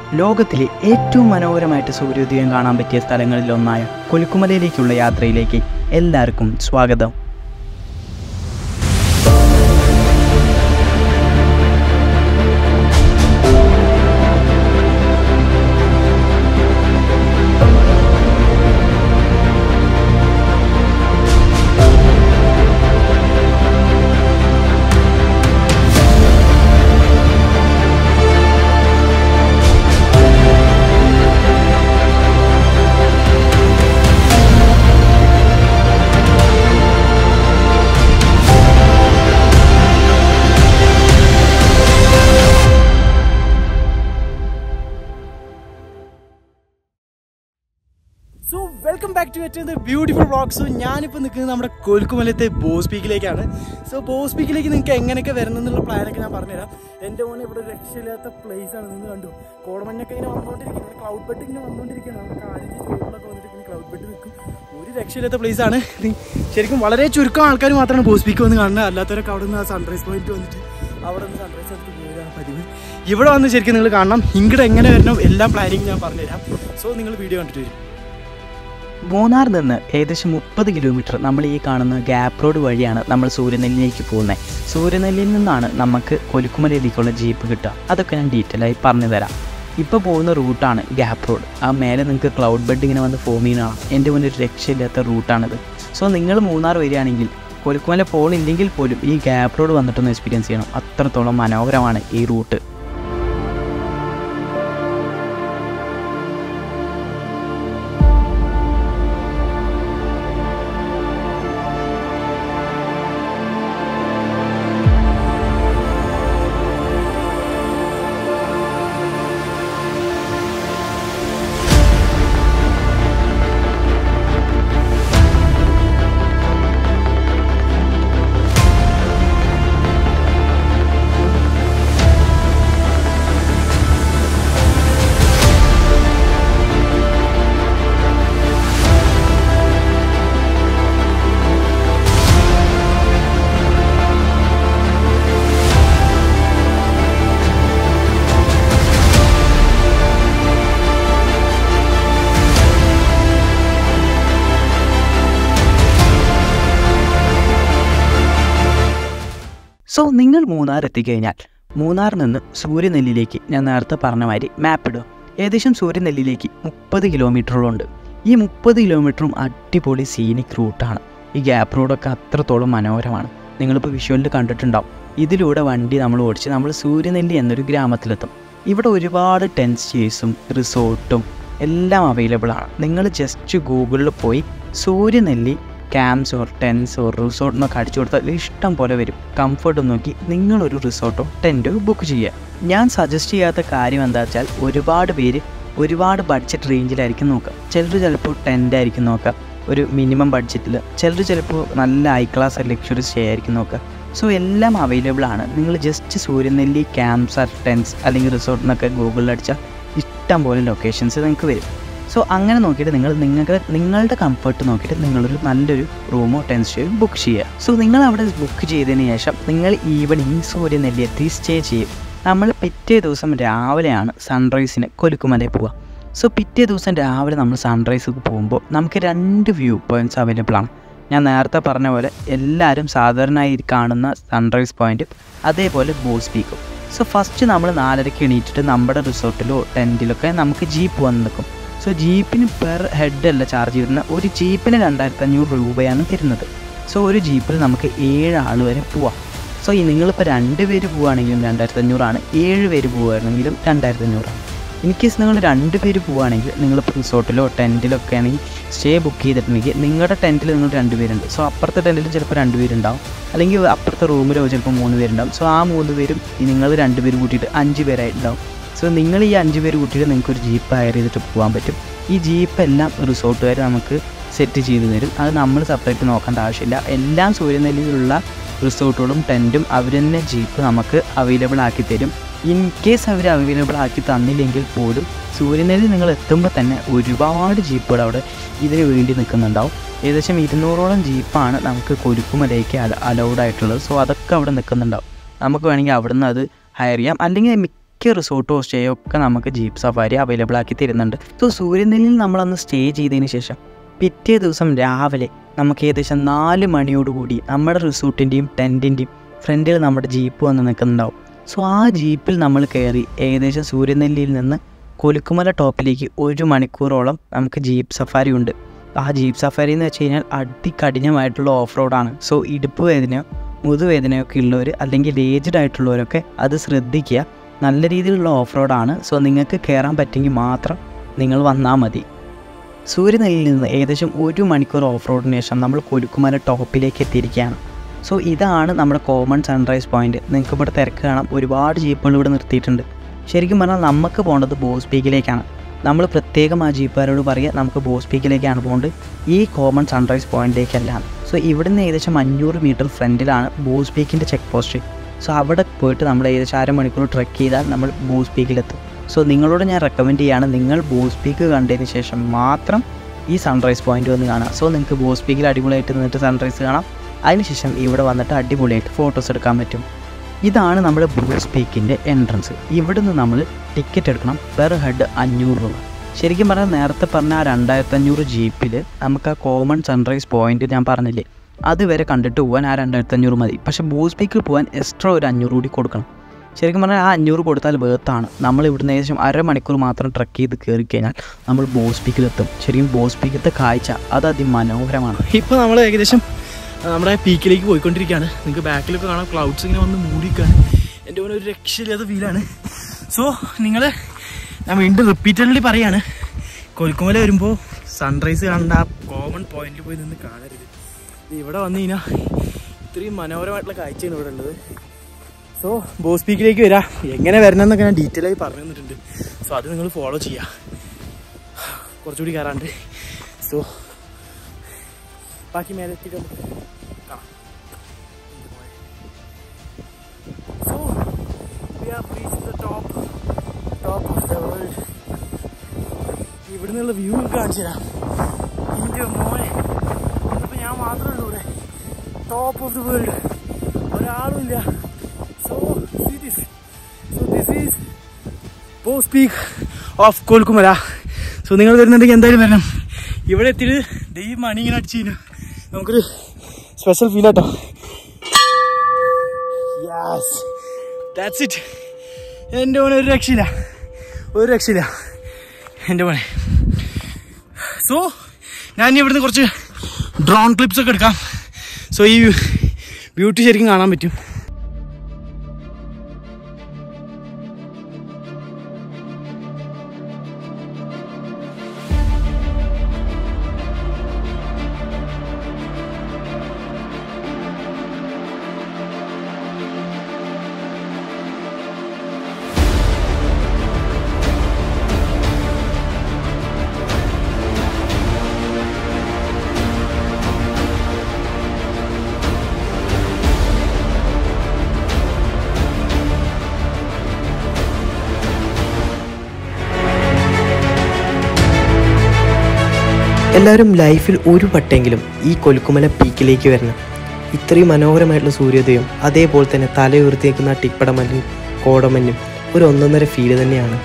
ലോകത്തിലെ ഏറ്റവും മനോഹരമായിട്ട് സൂര്യോദയം കാണാൻ പറ്റിയ സ്ഥലങ്ങളിലൊന്നായ കൊലുക്കുമലയിലേക്കുള്ള യാത്രയിലേക്ക് എല്ലാവർക്കും സ്വാഗതം so welcome back to at beautiful vlog so ഞാനിപ്പോൾ നിൽക്കുന്നത് നമ്മുടെ കൊൽക്കുമലത്തെ ബോസ് പീക്കിലേക്കാണ് സോ ബോസ് പീക്കിലേക്ക് നിങ്ങൾക്ക് എങ്ങനെയൊക്കെ വരണം എന്നുള്ള പ്ലാനൊക്കെ ഞാൻ പറഞ്ഞുതരാം എൻ്റെ മോനെ ഇവിടെ ഒരു രക്ഷയില്ലാത്ത പ്ലേസ് ആണ് നിങ്ങൾ കണ്ടു കോടമഞ്ഞൊക്കെ ഇങ്ങനെ വന്നുകൊണ്ടിരിക്കുന്നത് ക്ലൗഡ് ബെഡ് ഇങ്ങനെ വന്നുകൊണ്ടിരിക്കുകയാണ് നമ്മുടെ കാലിൻ്റെ സ്റ്റോറിലൊക്കെ വന്നിട്ട് ഇങ്ങനെ ക്ലൗഡ് ബെഡ് നിൽക്കും ഒരു രക്ഷയില്ലാത്ത പ്ലേസ് ആണ് ഇത് ശരിക്കും വളരെ ചുരുക്കം ആൾക്കാർ മാത്രമാണ് ബോസ് പീക്ക് വന്ന് കാണുന്നത് അല്ലാത്തവരൊക്കെ അവിടെ നിന്ന് സൺറൈസ് പോയിന്റ് വന്നിട്ട് അവിടെ നിന്ന് സൺറൈസ് എടുത്ത് പോയതാണ് പതിവ് ഇവിടെ വന്ന് ശരിക്കും നിങ്ങൾ കാണണം ഇങ്ങോട്ട് എങ്ങനെ വരണം എല്ലാം പ്ലാനിങ് ഞാൻ പറഞ്ഞുതരാം സോ നിങ്ങൾ വീഡിയോ കണ്ടിട്ട് വരും മൂന്നാർ നിന്ന് ഏകദേശം മുപ്പത് കിലോമീറ്റർ നമ്മൾ ഈ കാണുന്ന ഗ്യാപ്പ് റോഡ് വഴിയാണ് നമ്മൾ സൂര്യനെല്ലിയിലേക്ക് പോകുന്നത് സൂര്യനെല്ലിയിൽ നിന്നാണ് നമുക്ക് കൊലുക്കുമലയിലേക്കുള്ള ജീപ്പ് കിട്ടുക അതൊക്കെ ഞാൻ ഡീറ്റെയിൽ ആയി പറഞ്ഞു തരാം ഇപ്പോൾ പോകുന്ന റൂട്ടാണ് ഗ്യാപ്പ് റോഡ് ആ മേലെ നിങ്ങൾക്ക് ക്ലൗഡ് ബെഡ് ഇങ്ങനെ വന്ന് ഫോം ചെയ്യുന്നതാണ് എൻ്റെ മുന്നിൽ ഒരു രക്ഷയില്ലാത്ത റൂട്ടാണിത് സോ നിങ്ങൾ മൂന്നാർ വരികയാണെങ്കിൽ കൊലുക്കുമല പോണില്ലെങ്കിൽ പോലും ഈ ഗ്യാപ്പ് റോഡ് വന്നിട്ടൊന്ന് എക്സ്പീരിയൻസ് ചെയ്യണം അത്രത്തോളം മനോഹരമാണ് ഈ റൂട്ട് സോ നിങ്ങൾ മൂന്നാർ എത്തിക്കഴിഞ്ഞാൽ മൂന്നാറിൽ നിന്ന് സൂര്യനെല്ലിയിലേക്ക് ഞാൻ നേരത്തെ പറഞ്ഞ മാതിരി മാപ്പ് ഇടുക ഏകദേശം സൂര്യനെല്ലിയിലേക്ക് മുപ്പത് കിലോമീറ്ററോളം ഈ മുപ്പത് കിലോമീറ്ററും അടിപൊളി സീനിക് റൂട്ടാണ് ഈ ഗ്യാപ്പ് റോഡൊക്കെ അത്രത്തോളം മനോഹരമാണ് നിങ്ങളിപ്പോൾ വിഷ്വലിൽ കണ്ടിട്ടുണ്ടാവും ഇതിലൂടെ വണ്ടി നമ്മൾ ഓടിച്ച് നമ്മൾ സൂര്യനെല്ലി എന്നൊരു ഗ്രാമത്തിലെത്തും ഇവിടെ ഒരുപാട് ടെൻറ്റ് സ്റ്റേസും റിസോർട്ടും എല്ലാം അവൈലബിൾ ആണ് നിങ്ങൾ ജസ്റ്റ് ഗൂഗിളിൽ പോയി Suryanelli camps or tents or resort എന്നൊക്കെ അടിച്ചു കൊടുത്താൽ ഇഷ്ടം പോലെ വരും കംഫർട്ട് നോക്കി നിങ്ങളൊരു റിസോർട്ടോ ടെൻറ്റോ ബുക്ക് ചെയ്യുക ഞാൻ സജസ്റ്റ് ചെയ്യാത്ത കാര്യം എന്താ വെച്ചാൽ ഒരുപാട് പേര് ഒരുപാട് ബഡ്ജറ്റ് റേഞ്ചിലായിരിക്കും നോക്കുക ചിലർ ചിലപ്പോൾ ടെൻ്റ് ആയിരിക്കും നോക്കുക ഒരു മിനിമം ബഡ്ജറ്റിൽ ചിലർ ചിലപ്പോൾ നല്ല ഹൈ ക്ലാസ് ലക്ഷറി സ്റ്റേ ആയിരിക്കും നോക്കുക സോ എല്ലാം അവൈലബിൾ ആണ് നിങ്ങൾ just Suryanelli camps or tents അല്ലെങ്കിൽ റിസോർട്ട് എന്നൊക്കെ ഗൂഗിളിൽ അടിച്ചാൽ ഇഷ്ടം പോലെ ലൊക്കേഷൻസ് നിങ്ങൾക്ക് വരും സോ അങ്ങനെ നോക്കിയിട്ട് നിങ്ങൾ നിങ്ങൾക്ക് നിങ്ങളുടെ കംഫർട്ട് നോക്കിയിട്ട് നിങ്ങളൊരു നല്ലൊരു റൂമോ ടെൻസ്റ്റോ ബുക്ക് ചെയ്യുക സോ നിങ്ങൾ അവിടെ ബുക്ക് ചെയ്തതിന് ശേഷം നിങ്ങൾ ഈവനിങ് സൂര്യനെല്ലി എത്തി സ്റ്റേ ചെയ്യും നമ്മൾ പിറ്റേ ദിവസം രാവിലെയാണ് സൺറൈസിന് കൊലുക്കുമലയിൽ പോവുക സോ പിറ്റേ ദിവസം രാവിലെ നമ്മൾ സൺറൈസ് പോകുമ്പോൾ നമുക്ക് രണ്ട് വ്യൂ പോയിൻറ്റ്സ് അവൈലബിൾ ആണ് ഞാൻ നേരത്തെ പറഞ്ഞ പോലെ എല്ലാവരും സാധാരണയായി കാണുന്ന സൺറൈസ് പോയിൻറ്റും അതേപോലെ ബോസ് പീക്കും സോ ഫസ്റ്റ് നമ്മൾ നാലരയ്ക്ക് എണീറ്റിട്ട് നമ്മുടെ റിസോർട്ടിലോ ടെൻറ്റിലൊക്കെ നമുക്ക് ജീപ്പ് വന്ന് നിൽക്കും സോ ജീപ്പിന് പെർ ഹെഡ് അല്ല ചാർജ് ചെയ്യുന്നത് ഒരു ജീപ്പിന് രണ്ടായിരത്തി അഞ്ഞൂറ് രൂപയാണ് തരുന്നത് സോ ഒരു ജീപ്പിൽ നമുക്ക് ഏഴ് ആൾ വരെ പോവാം സോ ഈ നിങ്ങളിപ്പോൾ രണ്ട് പേര് പോവുകയാണെങ്കിലും രണ്ടായിരത്തി അഞ്ഞൂറാണ് ഏഴ് പേര് പോവുകയാണെങ്കിലും രണ്ടായിരത്തി അഞ്ഞൂറാണ് ഇൻ കേസ് നിങ്ങൾ രണ്ട് പേര് പോവുകയാണെങ്കിൽ നിങ്ങളിപ്പോൾ റിസോർട്ടിലോ ടെൻറ്റിലോ ഒക്കെ ആണെങ്കിൽ സ്റ്റേ ബുക്ക് ചെയ്തിട്ടുണ്ടെങ്കിൽ നിങ്ങളുടെ ടെൻറ്റിൽ നിങ്ങൾ രണ്ട് പേരുണ്ട് സോ അപ്പുറത്തെ ടെൻറ്റിൽ ചിലപ്പോൾ രണ്ട് പേരുണ്ടാവും അല്ലെങ്കിൽ അപ്പുറത്തെ റൂമിലോ ചിലപ്പോൾ മൂന്ന് പേരുണ്ടാവും സോ ആ മൂന്ന് പേരും നിങ്ങൾ രണ്ട് പേര് കൂട്ടിയിട്ട് അഞ്ച് പേരായിട്ടുണ്ടാവും സോ നിങ്ങൾ ഈ അഞ്ച് പേര് കൂട്ടിയിട്ട് നിങ്ങൾക്ക് ഒരു ജീപ്പ് ഹയർ ചെയ്തിട്ട് പോകാൻ പറ്റും ഈ ജീപ്പ് എല്ലാം റിസോർട്ടുകാർ നമുക്ക് സെറ്റ് ചെയ്ത് തരും അത് നമ്മൾ സെപ്പറേറ്റ് നോക്കേണ്ട ആവശ്യമില്ല എല്ലാം സൂര്യനെല്ലിയിലുള്ള റിസോർട്ടുകളും ടെൻറ്റും അവർ തന്നെ ജീപ്പ് നമുക്ക് അവൈലബിൾ ആക്കി തരും ഇൻ കേസ് അവർ അവൈലബിൾ ആക്കി തന്നില്ലെങ്കിൽ പോലും സൂര്യനെല്ലി നിങ്ങൾ എത്തുമ്പോൾ തന്നെ ഒരുപാട് ജീപ്പുകൾ അവിടെ ഇതിന് വേണ്ടി നിൽക്കുന്നുണ്ടാവും ഏകദേശം ഇരുന്നൂറോളം ജീപ്പാണ് നമുക്ക് കൊരുക്കുമലയ്ക്ക് അല അലൗഡ് ആയിട്ടുള്ളത് സോ അതൊക്കെ അവിടെ നിൽക്കുന്നുണ്ടാവും നമുക്ക് വേണമെങ്കിൽ അവിടെ നിന്ന് അത് ഹയർ ചെയ്യാം അല്ലെങ്കിൽ മിക്ക മിക്ക റിസോർട്ടോ സ്റ്റേയോ ഒക്കെ നമുക്ക് ജീപ്പ് സഫാരി അവൈലബിൾ ആക്കി തരുന്നുണ്ട് സോ സൂര്യനെല്ലിൽ നമ്മളന്ന് സ്റ്റേ ചെയ്തതിന് ശേഷം പിറ്റേ ദിവസം രാവിലെ നമുക്ക് ഏകദേശം നാല് മണിയോടുകൂടി നമ്മുടെ റിസോർട്ടിൻ്റെയും ടെൻറ്റിൻ്റെയും ഫ്രണ്ടിൽ നമ്മുടെ ജീപ്പ് വന്ന് നിൽക്കുന്നുണ്ടാവും സോ ആ ജീപ്പിൽ നമ്മൾ കയറി ഏകദേശം സൂര്യനെല്ലിയിൽ നിന്ന് കൊലുക്കുമല ടോപ്പിലേക്ക് ഒരു മണിക്കൂറോളം നമുക്ക് ജീപ്പ് സഫാരി ഉണ്ട് ആ ജീപ്പ് സഫാരി എന്ന് വെച്ച് കഴിഞ്ഞാൽ അതികഠിനമായിട്ടുള്ള ഓഫ് റോഡാണ് സോ ഇടുപ്പ് വേദനയോ മുതുവേദനയോ ഒക്കെ ഉള്ളവർ അല്ലെങ്കിൽ ഏജ്ഡ് ആയിട്ടുള്ളവരൊക്കെ അത് ശ്രദ്ധിക്കുക നല്ല രീതിയിലുള്ള ഓഫ് റോഡാണ് സോ നിങ്ങൾക്ക് കയറാൻ പറ്റുമെങ്കിൽ മാത്രം നിങ്ങൾ വന്നാൽ മതി സൂര്യനെല്ലിൽ നിന്ന് ഏകദേശം ഒരു മണിക്കൂർ ഓഫ് റോഡിന് ശേഷം നമ്മൾ കൊലുക്കുമല ടോപ്പിലേക്ക് എത്തിയിരിക്കുകയാണ് സോ ഇതാണ് നമ്മുടെ കോമൺ സൺറൈസ് പോയിന്റ് നിങ്ങൾക്ക് ഇവിടെ തിരക്ക് കാണാം ഒരുപാട് ജീപ്പുകൾ ഇവിടെ നിർത്തിയിട്ടുണ്ട് ശരിക്കും പറഞ്ഞാൽ നമുക്ക് പോകേണ്ടത് ബോസ് പീക്കിലേക്കാണ് നമ്മൾ പ്രത്യേകം ആ ജീപ്പുകാരോട് പറയുക നമുക്ക് ബോസ് പീക്കിലേക്കാണ് പോകേണ്ടത് ഈ കോമൺ സൺറൈസ് പോയിന്റിലേക്കല്ല സോ ഇവിടുന്ന് ഏകദേശം അഞ്ഞൂറ് മീറ്റർ ഫ്രണ്ടിലാണ് ബോസ് പീക്കിൻ്റെ ചെക്ക് പോസ്റ്റ് സോ അവിടെ പോയിട്ട് നമ്മൾ ഏകദേശം അരമണിക്കൂർ ട്രെക്ക് ചെയ്താൽ നമ്മൾ ബോസ് പീക്കിലെത്തും സോ നിങ്ങളോട് ഞാൻ റെക്കമെൻഡ് ചെയ്യുകയാണ് നിങ്ങൾ ബോസ് പീക്ക് കണ്ടതിന് ശേഷം മാത്രം ഈ സൺറൈസ് പോയിന്റ് വന്ന് കാണാം സോ നിങ്ങൾക്ക് ബോസ് പീക്കിൽ അടിപൊളിയായിട്ട് നിന്നിട്ട് സൺറൈസ് കാണാം അതിനുശേഷം ഇവിടെ വന്നിട്ട് അടിപൊളിയായിട്ട് ഫോട്ടോസ് എടുക്കാൻ പറ്റും ഇതാണ് നമ്മുടെ ബ്രൂസ് പീക്കിൻ്റെ എൻട്രൻസ് ഇവിടുന്ന് നമ്മൾ ടിക്കറ്റ് എടുക്കണം പെർ ഹെഡ് അഞ്ഞൂറ് രൂപ ശരിക്കും പറഞ്ഞാൽ നേരത്തെ പറഞ്ഞ ആ രണ്ടായിരത്തഞ്ഞൂറ് ജീപ്പിൽ നമുക്ക് ആ കോമൺ സൺറൈസ് പോയിന്റ് ഞാൻ പറഞ്ഞില്ലേ അതുവരെ കണ്ടിട്ട് പോകാൻ ആ രണ്ടായിരത്തഞ്ഞൂറ് മതി പക്ഷേ ബൂസ് പീക്കിൽ പോകാൻ എക്സ്ട്രാ ഒരു അഞ്ഞൂറ് കൂടി കൊടുക്കണം ശരിക്കും പറഞ്ഞാൽ ആ അഞ്ഞൂറ് കൊടുത്താൽ വേർത്താണ് നമ്മൾ ഇവിടുന്ന് ഏകദേശം അരമണിക്കൂർ മാത്രം ട്രക്ക് ചെയ്ത് കയറി കഴിഞ്ഞാൽ നമ്മൾ ബോസ് പീക്കിലെത്തും ശരിക്കും ബോസ് പീക്കത്തെ കാഴ്ച അത് അതിമനോഹരമാണ് ഇപ്പോൾ നമ്മൾ ഏകദേശം ആ, നമ്മുടെ പീക്കിലേക്ക് പോയിക്കൊണ്ടിരിക്കുകയാണ് നിങ്ങൾക്ക് ബാക്കിലൊക്കെ കാണാം ക്ലൗഡ്സ് ഇങ്ങനെ വന്ന് മൂടിക്കാണ് എൻ്റെ പോലെ ഒരു രക്ഷയില്ലാത്ത ഫീലാണ് സോ നിങ്ങൾ ഞാൻ വീണ്ടും റിപ്പീറ്റഡ്ലി പറയാണ് കൊൽക്കുമല വരുമ്പോൾ സൺറൈസ് കാണേണ്ട ആ കോമൺ പോയിന്റിൽ പോയി നിന്ന് കാണരുത് ഇത് ഇവിടെ വന്നു കഴിഞ്ഞാൽ ഇത്രയും മനോഹരമായിട്ടുള്ള കാഴ്ചയാണ് ഇവിടെ ഉള്ളത് സോ ബോസ് പീക്കിലേക്ക് വരാം എങ്ങനെ വരണം എന്നൊക്കെ ഞാൻ ഡീറ്റെയിൽ ആയി പറഞ്ഞു തന്നിട്ടുണ്ട് സോ അത് നിങ്ങൾ ഫോളോ ചെയ്യുക കുറച്ചുകൂടി കയറാണ്ട് സോ ബാക്കി മേലെ എത്തിയിട്ട് നമുക്ക് കാണാം so we have reach the top top of the world ഇവിടെ നിന്നുള്ള വ്യൂ കാണിച്ചു തരാം എൻ്റെ മോനെ ഇന്നിപ്പോൾ ഞാൻ മാത്രമേ ഉള്ളൂ ഇവിടെ ടോപ്പ് ഓഫ് ദ വേൾഡ് ഒരാളും ഇല്ല so this so this is Boss peak of Kolukkumalai so നിങ്ങൾ വരുന്നുണ്ടെങ്കിൽ എന്തായാലും വരണം ഇവിടെ എത്തിയിട്ട് ദൈ മണി ഇങ്ങനെ അടിച്ചു കഴിഞ്ഞാൽ നമുക്കൊരു സ്പെഷ്യൽ ഫീൽ ആട്ടോ യാസ് ദാറ്റ്സ് ഇറ്റ് എൻ്റെ മോനെ ഒരു രക്ഷയില്ല ഒരു രക്ഷയില്ല എൻ്റെ മോനെ സോ ഞാൻ ഇനി ഇവിടുന്ന് കുറച്ച് ഡ്രോൺ ക്ലിപ്സ് ഒക്കെ എടുക്കാം സോ ഈ ബ്യൂട്ടി ശരിക്കും കാണാൻ പറ്റും എല്ലാവരും ലൈഫിൽ ഒരു വട്ടെങ്കിലും ഈ കൊലുക്കുമല പീക്കിലേക്ക് വരണം ഇത്രയും മനോഹരമായിട്ടുള്ള സൂര്യോദയം അതേപോലെ തന്നെ തല ഉയർത്തിയേക്കുന്ന ആ ടിപ്പടമഞ്ഞും കോടമഞ്ഞും ഒരു ഒന്നൊന്നര ഫീല് തന്നെയാണ്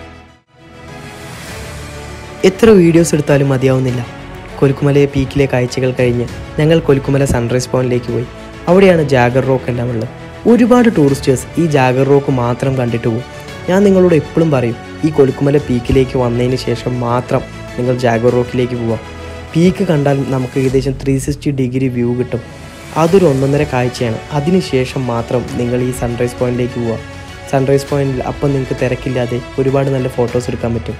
എത്ര വീഡിയോസ് എടുത്താലും മതിയാവുന്നില്ല കൊലുക്കുമലയെ പീക്കിലെ കാഴ്ചകൾ കഴിഞ്ഞ് ഞങ്ങൾ കൊലുക്കുമല സൺറൈസ് പോയിന്റിലേക്ക് പോയി അവിടെയാണ് ജാഗർ റോക്ക് എല്ലാം ഉള്ളത് ഒരുപാട് ടൂറിസ്റ്റേഴ്സ് ഈ ജാഗർ റോക്ക് മാത്രം കണ്ടിട്ട് പോകും ഞാൻ നിങ്ങളോട് എപ്പോഴും പറയും ഈ കൊലുക്കുമല പീക്കിലേക്ക് വന്നതിന് ശേഷം മാത്രം നിങ്ങൾ ജാഗർ റോക്കിലേക്ക് പോവാം പീക്ക് കണ്ടാൽ നമുക്ക് ഏകദേശം ത്രീ സിക്സ്റ്റി ഡിഗ്രി വ്യൂ കിട്ടും അതൊരു ഒന്നൊന്നര കാഴ്ചയാണ് അതിനുശേഷം മാത്രം നിങ്ങൾ ഈ സൺറൈസ് പോയിന്റിലേക്ക് പോവുക സൺറൈസ് പോയിന്റിൽ അപ്പം നിങ്ങൾക്ക് തിരക്കില്ലാതെ ഒരുപാട് നല്ല ഫോട്ടോസ് എടുക്കാൻ പറ്റും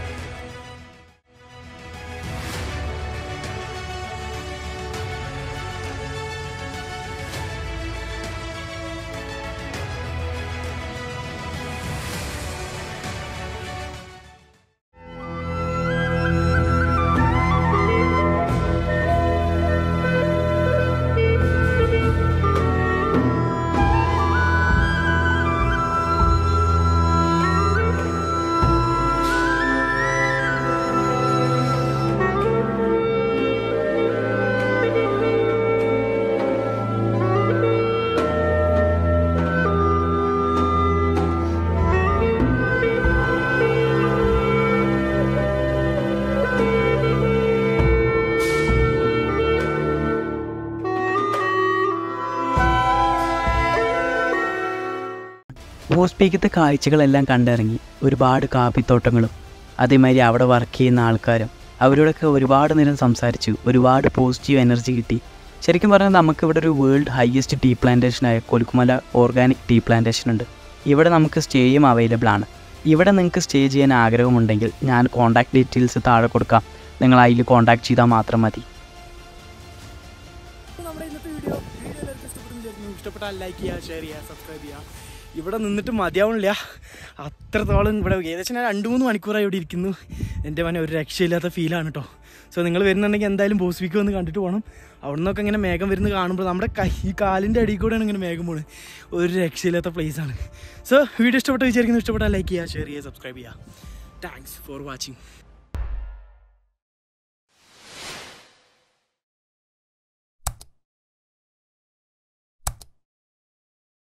ബോസ് പീക്കത്തെ കാഴ്ചകളെല്ലാം കണ്ടിറങ്ങി ഒരുപാട് കാപ്പിത്തോട്ടങ്ങളും അതേമാതിരി അവിടെ വർക്ക് ചെയ്യുന്ന ആൾക്കാരും അവരോടൊക്കെ ഒരുപാട് നേരം സംസാരിച്ചു ഒരുപാട് പോസിറ്റീവ് എനർജി കിട്ടി ശരിക്കും പറഞ്ഞാൽ നമുക്കിവിടെ ഒരു വേൾഡ് ഹയസ്റ്റ് ടീ പ്ലാന്റേഷനായ കൊലുക്കുമല ഓർഗാനിക് ടീ പ്ലാന്റേഷൻ ഉണ്ട് ഇവിടെ നമുക്ക് സ്റ്റേയും അവൈലബിൾ ആണ് ഇവിടെ നിങ്ങൾക്ക് സ്റ്റേ ചെയ്യാൻ ആഗ്രഹമുണ്ടെങ്കിൽ ഞാൻ കോൺടാക്ട് ഡീറ്റെയിൽസ് താഴെ കൊടുക്കാം നിങ്ങൾ അതിൽ കോൺടാക്ട് ചെയ്താൽ മാത്രം മതി അപ്പോൾ നമ്മുടെ ഇന്നത്തെ വീഡിയോ വീഡിയോ എല്ലാവർക്കും ഇഷ്ടപ്പെടുന്നു വിചാരിക്കുന്നു ഇഷ്ടപ്പെട്ടാൽ ലൈക്ക് ചെയ്യുക ഷെയർ ചെയ്യുക സബ്സ്ക്രൈബ് ചെയ്യുക ഇവിടെ നിന്നിട്ട് മതിയാവണില്ല അത്രത്തോളം ഇവിടെ ഏകദേശം ഞാൻ രണ്ട് മൂന്ന് മണിക്കൂറായി ഇവിടെ ഇരിക്കുന്നു എൻ്റെ മനെ ഒരു രക്ഷയില്ലാത്ത ഫീലാണ് കേട്ടോ സോ നിങ്ങൾ വരുന്നുണ്ടെങ്കിൽ എന്തായാലും ബോസ് വീക്ക് വന്ന് കണ്ടിട്ട് പോകണം അവിടെ നിന്നൊക്കെ ഇങ്ങനെ മേഘം വരുന്നത് കാണുമ്പോൾ നമ്മുടെ കൈ ഈ കാലിൻ്റെ അടിയിൽ കൂടെയാണ് ഇങ്ങനെ മേഘം പോകുന്നത് ഒരു രക്ഷയില്ലാത്ത place ആണ് സോ വീഡിയോ ഇഷ്ടപ്പെട്ട് വിചാരിക്കുന്നു ഇഷ്ടപ്പെട്ടാൽ ലൈക്ക് ചെയ്യുക ഷെയർ ചെയ്യുക സബ്സ്ക്രൈബ് ചെയ്യുക താങ്ക്സ് ഫോർ വാച്ചിങ്